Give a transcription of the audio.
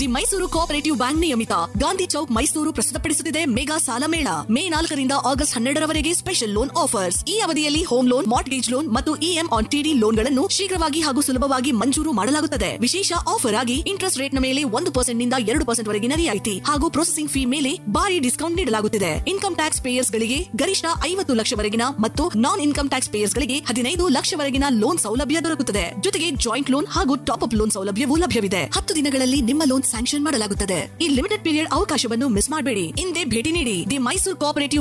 the Mysuru cooperative bank ನಿಯಮಿತ ಗಾಂಧಿ ಚೌಕ್ ಮೈಸೂರು ಪ್ರಸ್ತುತಪಡಿಸುತ್ತಿದೆ mega ಸಾಲ ಮೇಳ ಮೇ ನಾಲ್ಕರಿಂದ ಆಗಸ್ಟ್ ಹನ್ನೆರಡರವರೆಗೆ ಸ್ಪೆಷಲ್ ಲೋನ್ ಆಫರ್ಸ್ ಈ ಅವಧಿಯಲ್ಲಿ ಹೋಮ್ ಲೋನ್ ಮಾರ್ಟ್ಗೇಜ್ ಲೋನ್ ಮತ್ತು ಇಎಂ ಆನ್ ಟಿಡಿ ಲೋನ್ಗಳನ್ನು ಶೀಘ್ರವಾಗಿ ಹಾಗೂ ಸುಲಭವಾಗಿ ಮಂಜೂರು ಮಾಡಲಾಗುತ್ತದೆ ವಿಶೇಷ ಆಫರ್ ಆಗಿ ಇಂಟ್ರೆಸ್ಟ್ ರೇಟ್ ನ ಮೇಲೆ ಒಂದು ಪರ್ಸೆಂಟ್ ನಿಂದ ಎರಡು ಪರ್ಸೆಂಟ್ ವರೆಗಿನ ರಿಯಾಯಿತಿ ಹಾಗೂ ಪ್ರೊಸೆಸಿಂಗ್ ಫೀ ಮೇಲೆ ಭಾರಿ ಡಿಸ್ಕೌಂಟ್ ನೀಡಲಾಗುತ್ತಿದೆ ಇನ್ಕಮ್ ಟ್ಯಾಕ್ಸ್ ಪೇಯರ್ಸ್ ಗಳಿಗೆ ಗರಿಷ್ಠ ಐವತ್ತು ಲಕ್ಷವರೆಗಿನ ಮತ್ತು ನಾನ್ ಇನ್ಕಮ್ ಟ್ಯಾಕ್ಸ್ ಪೇಯರ್ಸ್ ಗಳಿಗೆ ಹದಿನೈದು ಲಕ್ಷವರೆಗಿನ ಲೋನ್ ಸೌಲಭ್ಯ ದೊರಕುತ್ತದೆ ಜೊತೆಗೆ ಜಾಯಿಂಟ್ ಲೋನ್ ಹಾಗೂ ಟಾಪ್ ಅಪ್ ಲೋನ್ ಸೌಲಭ್ಯವೂ ಲಭ್ಯವಿದೆ ಹತ್ತು ದಿನಗಳಲ್ಲಿ ನಿಮ್ಮ ಲೋನ್ ಸ್ಯಾಂಕ್ಷನ್ ಮಾಡಲಾಗುತ್ತದೆ ಈ ಲಿಮಿಟೆಡ್ ಪೀರಿಯಡ್ ಅವಕಾಶವನ್ನು ಮಿಸ್ ಮಾಡಬೇಡಿ ಹಿಂದೆ ಭೇಟಿ ನೀಡಿ ದಿ ಮೈಸೂರು ಕೋಆಪರೇಟಿವ್